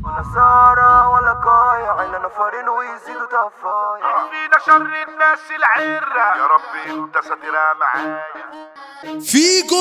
ولا سارة ولا قايع إلا نفرين ويزيدوا تفايع فينا شر الناس العرة يا ربي انت ساترها معايا فيجو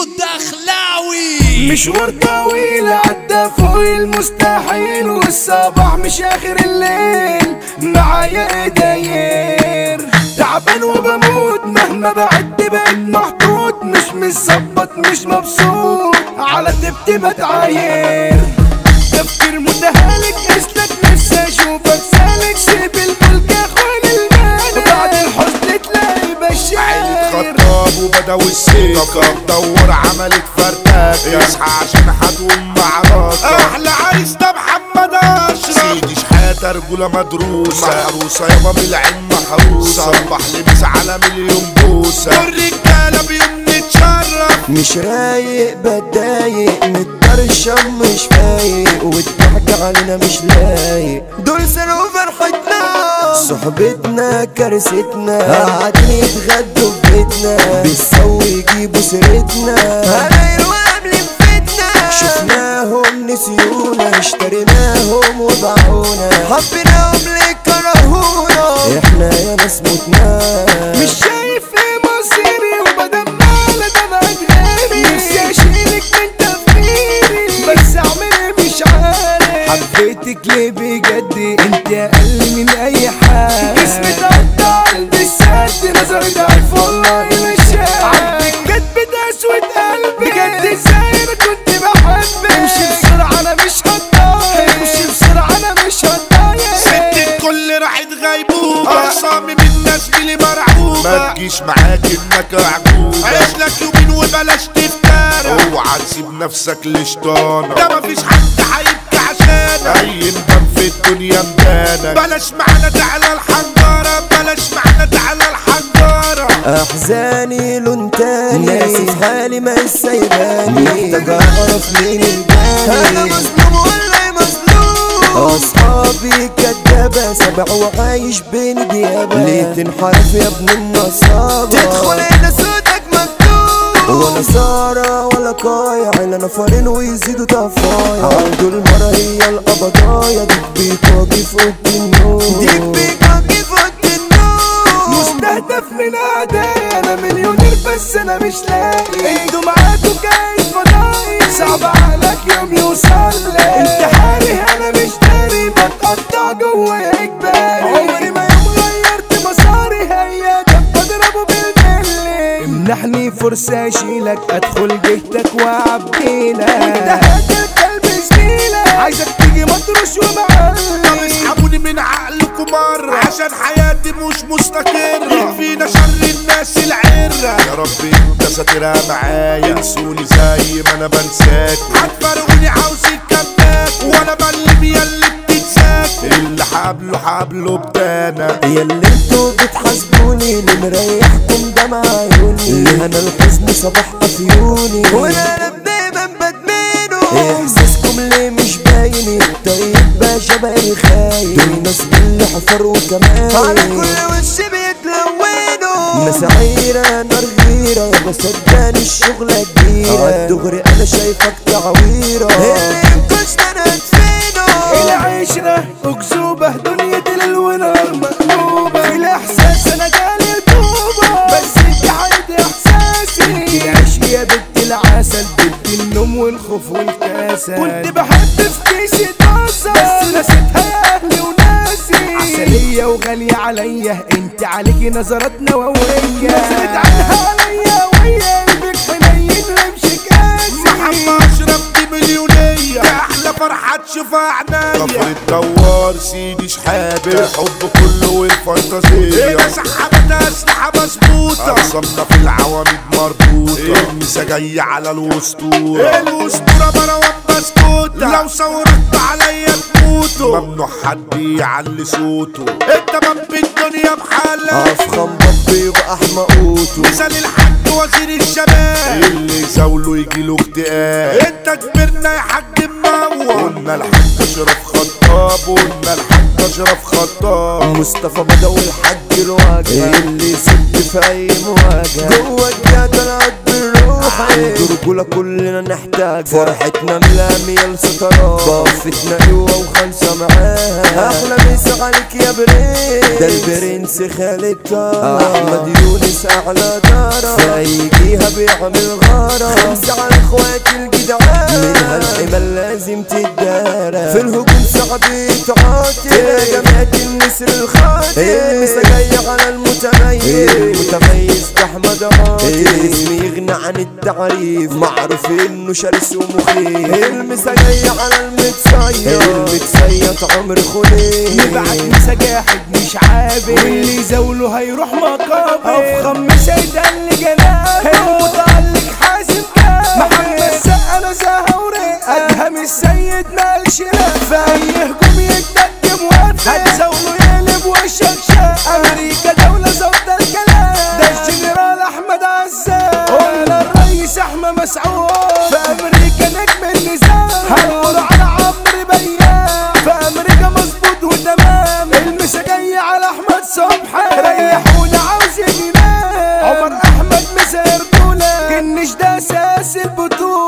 الدخلاوي مشوار طويل عدى فوق المستحيل والصباح مش اخر الليل معايا ايداير تعبان وبموت مهما بعد بقيت محطوط مش متظبط مش مبسوط على تبت بتعاير تفكير متهالك اسلك نفسي اشوفك سالك سيب الملك يا اخوان المالك بعد الحزن تلاقي عيلة بشاير خطاب وبدأوا السكة دور عملت فرتاكة اصحى عشان هتقوم معركة احلى عريس ده محمد اشرف سيدي شحاتة رجولة مدروسة محروسة يابا من العين محروسة صبح لبس على مليون بوسة والرجالة بيوم نتشرف مش رايق بتضايق متطرشم مش فايق والضحك علينا مش لايق دول سنوا فرحتنا صحبتنا كارثتنا قاعدين يتغدوا في بيتنا بيسوي يجيبوا سيرتنا هنايروا قبل فتنا شفناهم نسيونا اشتريناهم وباعونا حبيناهم ليه كرهونا احنا يا ناس متنا مش شايف ايه مصيري وبدل ما على دمع غيري نفسي اشيلك من تفكيري بس اعمل ايه مش عارف حبيتك ليه بجد انت اقل من اي حاجه جسمي تقطع قلبي السد نظري ضعيف والله مش شايف عندك كدبة اسود قلبي بجد ازاي انا كنت بحبك امشي بسرعه انا مش هتضايق امشي بسرعه انا مش هتضايق ست الكل راحت غيبوبة أقسامي من الناس بلي مرعوبة ما تجيش معاك انك عجوبة عيش لك يومين وبلاش تفترى اوعى تسيب نفسك لشطانة ده مفيش حد هيبكي عشانك اي ندم في الدنيا مدانك بلاش معانا تعالى الحنجرة بلاش معانا تعالى الحنجرة احزاني لون تاني ناسي في حالي ما سايباني محتاج اعرف مين الجاني انا مظلوم ولا مظلوم اصحابي كدابة سبع وعايش بين ديابة ليه تنحرف يا ابن النصابة تدخل هنا صوتك مكتوب ولا سارة ولا قايع الا نفرين ويزيدوا تفايع عنده المرة هي القبضايا ديك بيكاكي في اوضة النوم ديك بيكاكي في اوضة النوم مستهدف من اعدائي انا مليونير بس انا مش لاقي انتوا معاكوا جاي فضائي صعب عليك يوم يوصل لي انتحاري انا مش داري بتقطع جوه اجباري عمري ما يوم غيرت مساري هيا ده بضربه بالملي امنحني فرصة اشيلك ادخل جهتك واعبيلك وانت هاجر قلب زميلك عايزك تيجي مطرش طب ومعلي اسحبوني من عقلكم مرة عشان حياتي مش مستقرة يكفينا شر الناس العرة يا ربي انت ساترها معايا انسوني زي ما انا بنساكوا هتفرقوني عاوزين كباك وانا بقلب يا اللي بتتساك اللي حابله حابله بدانا يا اللي انتوا بتحاسبوني اللي مريحكم دمع عيوني اللي انا الحزن صباح افيوني وانا قلب دايما بدمنه احساسكم ليه مش بايني طيب باشا بقى خاين دول ناس باللي حفر وكمان على كل وش بيتلونوا ناس عيرة نار غيرة يا بصدقني الشغلة كبيرة عالدغري انا شايفك تعويرة اللي ينكش انا ادفنه العشرة أكذوبة دنيا الونار مقلوبة في الإحساس أنا جالي التوبة بس انت عايد إحساسي انت عيش يا بنت العسل بنت النوم والخوف والكسل كنت بحب في كيسي طاسة بس نسيتها يا أهلي وناسي عسلية وغالية عليا انت عليكي نظرات نووية نظرت عنها عليا ويا قلبك حنين رمشك قاسي محمد اشرف دي مليونية ده احلى فرحة تشوفها عنايا كفر الدوار سيدي شحاتة الحب كله والفانتازية هنا سحبت اسلحة مظبوطة اقسمنا في العواميد مربوطة النسا جاية على الاسطورة الاسطورة مروان بسكوتة لو صورت عليا تموتوا ممنوع حد يعلي صوته التمام بالدنيا بحالها افخم بطي واحمى قوته مثال الحاج وزير الشباب اللي يزاوله يجيله اكتئاب انت كبرنا يا حاج منور قلنا الحاج اشرف خطاب قلنا الحاج اشرف خطاب مصطفى بدوي الحاج الواجهة اللي يسد في اي مواجهة جوه الجهة طلعت بالروح عنده رجولة كلنا نحتاج فرحتنا ملامية السترات ضفتنا قوة وخالصة معاها احلى مسا عليك يا برنس ده البرنس خالد طه احمد يونس اعلى دارة في اي جهة بيعمل غارة خمسة على اخواتي الجدعان منها الحمل لازم تتدارى في الهجوم صعب يتعاطي يا جماعة النسر الخاطئ المسا جاي على المتميز المتميز ده احمد عاطي اسمي يغنى عن التعريف معروف انه شرس ومخيف المسا جاي على المتصيد المتصيد عمر خليل نبعت مسجاحد مش عابد واللي يزاوله هيروح مقابل افخم مش هيدل جنابه المتألق حازم كامل محمد سقا نزاهة ورق ادهم السيد مالش في اي هجوم يتقدم وقت هتزاوله يقلب وشك شاق امريكا دولة زود الكلام ده الجنرال احمد عزام قلنا الرئيس احمد مسعود في امريكا نجم النظام هنقول على عمرو بيان في امريكا مظبوط وتمام المسا جاي على احمد صبحي ريحونا عاوز ينام عمر احمد مسا رجوله كنش ده اساس البطوله